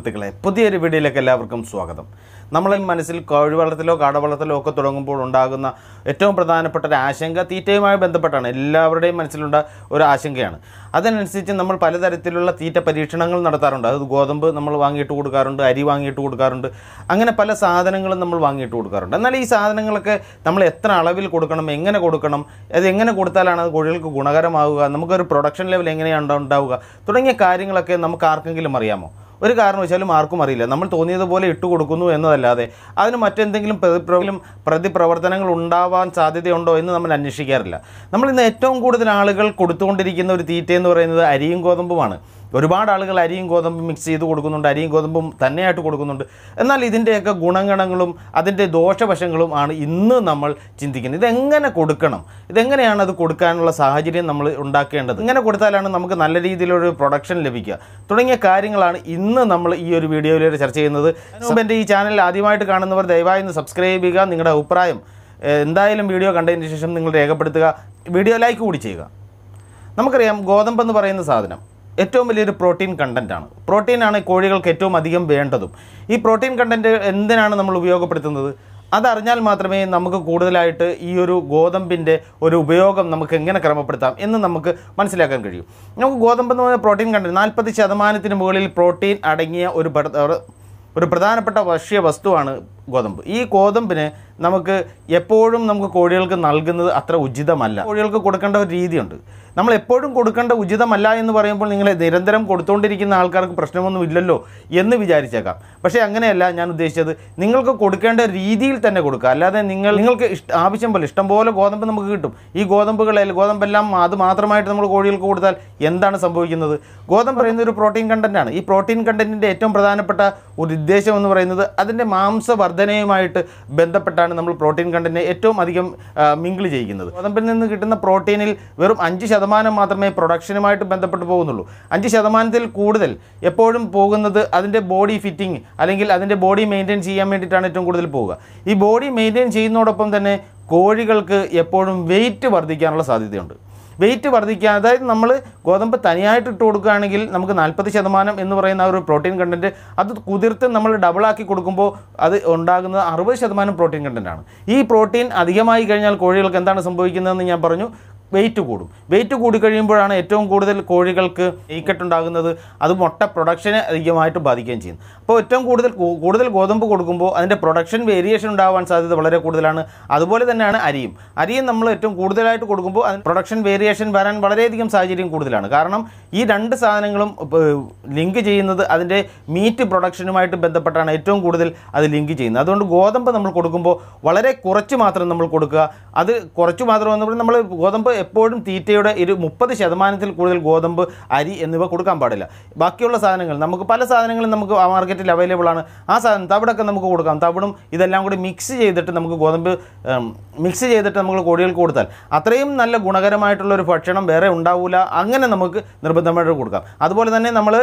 സുഹൃത്തുക്കളെ പുതിയൊരു വീഡിയോയിലേക്ക് എല്ലാവർക്കും സ്വാഗതം നമ്മളെ മനസ്സിൽ കോഴി വളർത്തലോ കാട വളർത്തലോ ഒക്കെ തുടങ്ങുമ്പോൾ ഉണ്ടാകുന്ന ഏറ്റവും പ്രധാനപ്പെട്ട ഒരു ആശങ്ക തീറ്റയുമായി ബന്ധപ്പെട്ടാണ് എല്ലാവരുടെയും മനസ്സിലുണ്ട ഒരു ആശങ്കയാണ് അതിനനുസരിച്ച് നമ്മൾ പലതരത്തിലുള്ള തീറ്റ പരീക്ഷണങ്ങൾ നടത്താറുണ്ട് അത് ഗോതമ്പ് നമ്മൾ വാങ്ങിയിട്ട് കൊടുക്കാറുണ്ട് അരി വാങ്ങിയിട്ട് കൊടുക്കാറുണ്ട് അങ്ങനെ പല സാധനങ്ങളും നമ്മൾ വാങ്ങിയിട്ട് കൊടുക്കാറുണ്ട് എന്നാൽ ഈ സാധനങ്ങളൊക്കെ നമ്മൾ എത്ര അളവിൽ കൊടുക്കണം എങ്ങനെ കൊടുക്കണം അത് എങ്ങനെ കൊടുത്താലാണ് അത് കോഴികൾക്ക് ഗുണകരമാവുക നമുക്കൊരു പ്രൊഡക്ഷൻ ലെവൽ എങ്ങനെയാണ് ഉണ്ടാവുക തുടങ്ങിയ കാര്യങ്ങളൊക്കെ നമുക്ക് ആർക്കെങ്കിലും അറിയാമോ ഒരു കാരണവശാലും ആർക്കും അറിയില്ല നമ്മൾ തോന്നിയതുപോലെ ഇട്ട് കൊടുക്കുന്നു എന്നതല്ലാതെ അതിന് മറ്റെന്തെങ്കിലും പ്രതിപ്രവലും പ്രതിപ്രവർത്തനങ്ങൾ ഉണ്ടാവാൻ സാധ്യതയുണ്ടോ എന്ന് നമ്മൾ അന്വേഷിക്കാറില്ല നമ്മൾ ഇന്ന് ഏറ്റവും കൂടുതൽ ആളുകൾ കൊടുത്തുകൊണ്ടിരിക്കുന്ന ഒരു തീറ്റ എന്ന് പറയുന്നത് അരിയും ഗോതമ്പുമാണ് ഒരുപാട് ആളുകൾ അരിയും ഗോതമ്പും മിക്സ് ചെയ്ത് കൊടുക്കുന്നുണ്ട് അരിയും ഗോതമ്പും തന്നെയായിട്ട് കൊടുക്കുന്നുണ്ട് എന്നാൽ ഇതിൻ്റെയൊക്കെ ഗുണഗണങ്ങളും അതിൻ്റെ ദോഷവശങ്ങളും ആണ് ഇന്ന് നമ്മൾ ചിന്തിക്കുന്നത് ഇതെങ്ങനെ കൊടുക്കണം ഇതെങ്ങനെയാണ് അത് കൊടുക്കാനുള്ള സാഹചര്യം നമ്മൾ ഉണ്ടാക്കേണ്ടത് ഇങ്ങനെ കൊടുത്താലാണ് നമുക്ക് നല്ല രീതിയിലൊരു പ്രൊഡക്ഷൻ ലഭിക്കുക തുടങ്ങിയ കാര്യങ്ങളാണ് ഇന്ന് നമ്മൾ ഈ ഒരു വീഡിയോയിലൂടെ ചർച്ച ചെയ്യുന്നത് മുമ്പ് എൻ്റെ ഈ ചാനൽ ആദ്യമായിട്ട് കാണുന്നവർ ദയവായി ഒന്ന് സബ്സ്ക്രൈബ് ചെയ്യുക നിങ്ങളുടെ അഭിപ്രായം ഏഹ്, എന്തായാലും വീഡിയോ കണ്ടതിന് ശേഷം നിങ്ങൾ രേഖപ്പെടുത്തുക വീഡിയോ ലൈക്ക് കൂടി ചെയ്യുക നമുക്കറിയാം ഗോതമ്പ് എന്ന് പറയുന്ന സാധനം ഏറ്റവും വലിയൊരു പ്രോട്ടീൻ കണ്ടൻറ്റാണ് പ്രോട്ടീനാണ് കോഴികൾക്ക് ഏറ്റവും അധികം വേണ്ടതും ഈ പ്രോട്ടീൻ കണ്ടൻറ്റ് എന്തിനാണ് നമ്മൾ ഉപയോഗപ്പെടുത്തുന്നത് അതറിഞ്ഞാൽ മാത്രമേ നമുക്ക് കൂടുതലായിട്ട് ഈ ഒരു ഗോതമ്പിൻ്റെ ഒരു ഉപയോഗം നമുക്ക് എങ്ങനെ ക്രമപ്പെടുത്താം എന്ന് നമുക്ക് മനസ്സിലാക്കാൻ കഴിയും നമുക്ക് ഗോതമ്പ് എന്ന് പറയുന്ന പ്രോട്ടീൻ കണ്ടൻറ്റ് നാൽപ്പത് ശതമാനത്തിന് മുകളിൽ പ്രോട്ടീൻ അടങ്ങിയ ഒരു പട- ഒരു പ്രധാനപ്പെട്ട ഭക്ഷ്യ വസ്തുവാണ് ഗോതമ്പ് ഈ ഗോതമ്പിന് നമുക്ക് എപ്പോഴും നമുക്ക് കോഴികൾക്ക് നൽകുന്നത് അത്ര ഉചിതമല്ല കോഴികൾക്ക് കൊടുക്കേണ്ട ഒരു രീതിയുണ്ട് നമ്മൾ എപ്പോഴും കൊടുക്കേണ്ട ഉചിതമല്ല എന്ന് പറയുമ്പോൾ നിങ്ങൾ നിരന്തരം കൊടുത്തുകൊണ്ടിരിക്കുന്ന ആൾക്കാർക്ക് പ്രശ്നമൊന്നും ഇല്ലല്ലോ എന്ന് വിചാരിച്ചേക്കാം പക്ഷേ അങ്ങനെയല്ല ഞാൻ ഉദ്ദേശിച്ചത് നിങ്ങൾക്ക് കൊടുക്കേണ്ട രീതിയിൽ തന്നെ കൊടുക്കുക അല്ലാതെ നിങ്ങൾ നിങ്ങൾക്ക് ഇഷ്ട ആവശ്യം പോലെ ഇഷ്ടം പോലെ ഗോതമ്പ് നമുക്ക് കിട്ടും ഈ ഗോതമ്പുകളിൽ ഗോതമ്പെല്ലാം അത് മാത്രമായിട്ട് നമ്മൾ കോഴികൾക്ക് കൊടുത്താൽ എന്താണ് സംഭവിക്കുന്നത് ഗോതമ്പ് പറയുന്ന ഒരു പ്രോട്ടീൻ കണ്ടൻ്റാണ് ഈ പ്രോട്ടീൻ കണ്ടൻറ്റിൻ്റെ ഏറ്റവും പ്രധാനപ്പെട്ട ഒരു ഉദ്ദേശം എന്ന് പറയുന്നത് അതിൻ്റെ മാംസവർദ്ധനയുമായിട്ട് ബന്ധപ്പെട്ടാണ് നമ്മൾ പ്രോട്ടീൻ കണ്ടൻറ്റിനെ ഏറ്റവും അധികം മിങ്കിൾ ചെയ്യിക്കുന്നത് ഗോതമ്പിൽ നിന്ന് കിട്ടുന്ന പ്രോട്ടീനിൽ വെറും അഞ്ച് ശതമാനം മാത്രമേ പ്രൊഡക്ഷനുമായിട്ട് ബന്ധപ്പെട്ട് പോകുന്നുള്ളൂ അഞ്ച് ശതമാനത്തിൽ കൂടുതൽ എപ്പോഴും പോകുന്നത് അതിൻ്റെ ബോഡി ഫിറ്റിംഗ് അല്ലെങ്കിൽ അതിൻ്റെ ബോഡി മെയിൻറ്റെയിൻ ചെയ്യാൻ വേണ്ടിയിട്ടാണ് ഏറ്റവും കൂടുതൽ പോവുക ഈ ബോഡി മെയിൻറ്റെയിൻ ചെയ്യുന്നതോടൊപ്പം തന്നെ കോഴികൾക്ക് എപ്പോഴും വെയിറ്റ് വർദ്ധിക്കാനുള്ള സാധ്യതയുണ്ട് വെയിറ്റ് വർദ്ധിക്കുക അതായത് നമ്മൾ ഗോതമ്പ് തനിയായിട്ട് ഇട്ട് കൊടുക്കുകയാണെങ്കിൽ നമുക്ക് നാൽപ്പത് ശതമാനം എന്ന് പറയുന്ന ആ ഒരു പ്രോട്ടീൻ കണ്ടൻറ്റ് അത് കുതിർത്ത് നമ്മൾ ഡബിളാക്കി കൊടുക്കുമ്പോൾ അത് ഉണ്ടാകുന്നത് അറുപത് ശതമാനം പ്രോട്ടീൻ കണ്ടൻറ്റാണ് ഈ പ്രോട്ടീൻ അധികമായി കഴിഞ്ഞാൽ കോഴികൾക്ക് എന്താണ് സംഭവിക്കുന്നതെന്ന് ഞാൻ പറഞ്ഞു വെയിറ്റ് കൂടും വെയിറ്റ് കൂടി കഴിയുമ്പോഴാണ് ഏറ്റവും കൂടുതൽ കോഴികൾക്ക് ഈക്കട്ട് ഉണ്ടാകുന്നത് അത് മുട്ട പ്രൊഡക്ഷനെ അധികമായിട്ട് ബാധിക്കുകയും ചെയ്യുന്നു അപ്പോൾ ഏറ്റവും കൂടുതൽ കൂ- കൂടുതൽ ഗോതമ്പ് കൊടുക്കുമ്പോൾ അതിൻ്റെ പ്രൊഡക്ഷൻ വേരിയേഷൻ ഉണ്ടാവാൻ സാധ്യത വളരെ കൂടുതലാണ് അതുപോലെ തന്നെയാണ് അരിയും അരിയും നമ്മൾ ഏറ്റവും കൂടുതലായിട്ട് കൊടുക്കുമ്പോൾ അതിന് പ്രൊഡക്ഷൻ വേരിയേഷൻ വരാൻ വളരെയധികം സാഹചര്യം കൂടുതലാണ് കാരണം ഈ രണ്ട് സാധനങ്ങളും ലിങ്ക് ചെയ്യുന്നത് അതിൻ്റെ മീറ്റ് പ്രൊഡക്ഷനുമായിട്ട് ബന്ധപ്പെട്ടാണ് ഏറ്റവും കൂടുതൽ അത് ലിങ്ക് ചെയ്യുന്നത് അതുകൊണ്ട് ഗോതമ്പ് നമ്മൾ കൊടുക്കുമ്പോൾ വളരെ കുറച്ച് മാത്രം നമ്മൾ കൊടുക്കുക അത് കുറച്ച് മാത്രം എന്ന് പറഞ്ഞാൽ നമ്മൾ ഗോതമ്പ് എപ്പോഴും തീറ്റയുടെ ഒരു മുപ്പത് ശതമാനത്തിൽ കൂടുതൽ ഗോതമ്പ് അരി എന്നിവ കൊടുക്കാൻ പാടില്ല ബാക്കിയുള്ള സാധനങ്ങൾ നമുക്ക് പല സാധനങ്ങളും നമുക്ക് ആ മാർക്കറ്റിൽ അവൈലബിൾ ആണ് ആ സാധനം തവിടൊക്കെ നമുക്ക് കൊടുക്കാം തവിടും ഇതെല്ലാം കൂടി മിക്സ് ചെയ്തിട്ട് നമുക്ക് ഗോതമ്പ് മിക്സ് ചെയ്തിട്ട് നമ്മൾ കോഴികൾക്ക് കൊടുത്താൽ അത്രയും നല്ല ഗുണകരമായിട്ടുള്ള ഒരു ഭക്ഷണം വേറെ ഉണ്ടാവില്ല അങ്ങനെ നമുക്ക് നിർബന്ധമായിട്ട് കൊടുക്കാം അതുപോലെ തന്നെ നമ്മൾ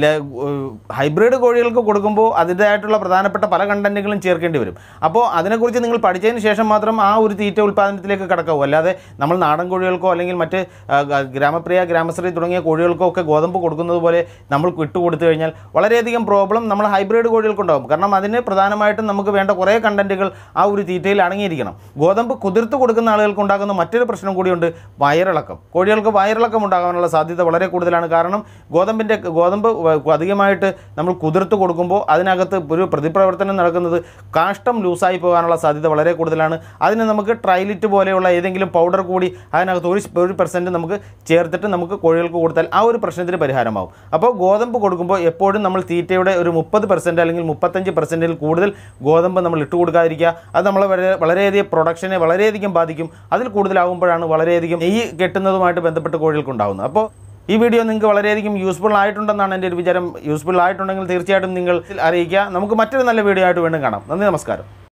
ഹൈബ്രിഡ് കോഴികൾക്ക് കൊടുക്കുമ്പോൾ അതിൻ്റെതായിട്ടുള്ള പ്രധാനപ്പെട്ട പല കണ്ടൻറ്റുകളും ചേർക്കേണ്ടി വരും അപ്പോൾ അതിനെക്കുറിച്ച് നിങ്ങൾ പഠിച്ചതിന് ശേഷം മാത്രം ആ ഒരു തീറ്റ ഉൽപ്പാദനത്തിലേക്ക് കടക്കാവൂ അല്ലാതെ നമ്മൾ നാടൻ കോഴികൾക്കോ അല്ലെങ്കിൽ മറ്റ് ആ, ഗ- ഗ്രാമപ്രിയ ഗ്രാമശ്രീ തുടങ്ങിയ കോഴികൾക്കോ ഒക്കെ ഗോതമ്പ് കൊടുക്കുന്നത് പോലെ നമ്മൾ ഇട്ട് കൊടുത്തു കഴിഞ്ഞാൽ വളരെയധികം പ്രോബ്ലം നമ്മൾ ഹൈബ്രിഡ് കോഴികൾക്കുണ്ടാകും കാരണം അതിന് പ്രധാനമായിട്ടും നമുക്ക് വേണ്ട കുറേ കണ്ടൻറ്റുകൾ ആ ഒരു തീറ്റയിൽ അടങ്ങിയിരിക്കണം ഗോതമ്പ് കുതിർത്ത് കൊടുക്കുന്ന ആളുകൾക്ക് ഉണ്ടാകുന്ന മറ്റൊരു പ്രശ്നം കൂടിയുണ്ട് വയറിളക്കം കോഴികൾക്ക് വയറിളക്കം ഉണ്ടാകാനുള്ള സാധ്യത വളരെ കൂടുതലാണ് കാരണം ഗോതമ്പിൻ്റെ ഗോതമ്പ് വ- അധികമായിട്ട് നമ്മൾ കുതിർത്ത് കൊടുക്കുമ്പോൾ അതിനകത്ത് ഒരു പ്രതിപ്രവർത്തനം നടക്കുന്നത് കാഷ്ടം ലൂസായി പോകാനുള്ള സാധ്യത വളരെ കൂടുതലാണ് അതിന് നമുക്ക് ട്രൈലിറ്റ് പോലെയുള്ള ഏതെങ്കിലും പൗഡർ കൂടി അതിനകത്ത് ഒരു ഒരു പെർസെൻറ്റ് നമുക്ക് ചേർത്തിട്ട് നമുക്ക് കോഴികൾക്ക് കൊടുത്താൽ ആ ഒരു പ്രശ്നത്തിന് പരിഹാരമാവും അപ്പോൾ ഗോതമ്പ് കൊടുക്കുമ്പോൾ എപ്പോഴും നമ്മൾ തീറ്റയുടെ ഒരു മുപ്പത് പെർസെൻറ്റ് അല്ലെങ്കിൽ മുപ്പത്തഞ്ച് പെർസെൻറ്റിൽ കൂടുതൽ ഗോതമ്പ് നമ്മൾ ഇട്ട് കൊടുക്കാതിരിക്കുക അത് നമ്മൾ വളരെ വളരെയധികം പ്രൊഡക്ഷനെ വളരെയധികം ബാധിക്കും അതിൽ കൂടുതലാകുമ്പോഴാണ് വളരെയധികം നെയ്യ് കെട്ടുന്നതുമായിട്ട് ബന്ധപ്പെട്ട് കോഴികൾക്ക് ഉണ്ടാകുന്നത് അപ്പോൾ ഈ വീഡിയോ നിങ്ങൾക്ക് വളരെയധികം യൂസ്ഫുൾ ആയിട്ടുണ്ടെന്നാണ് എൻ്റെ ഒരു വിചാരം യൂസ്ഫുൾ ആയിട്ടുണ്ടെങ്കിൽ തീർച്ചയായിട്ടും നിങ്ങൾ അറിയിക്കുക നമുക്ക് മറ്റൊരു നല്ല വീഡിയോ ആയിട്ട് വീണ്ടും കാണാം നന്ദി നമസ്കാരം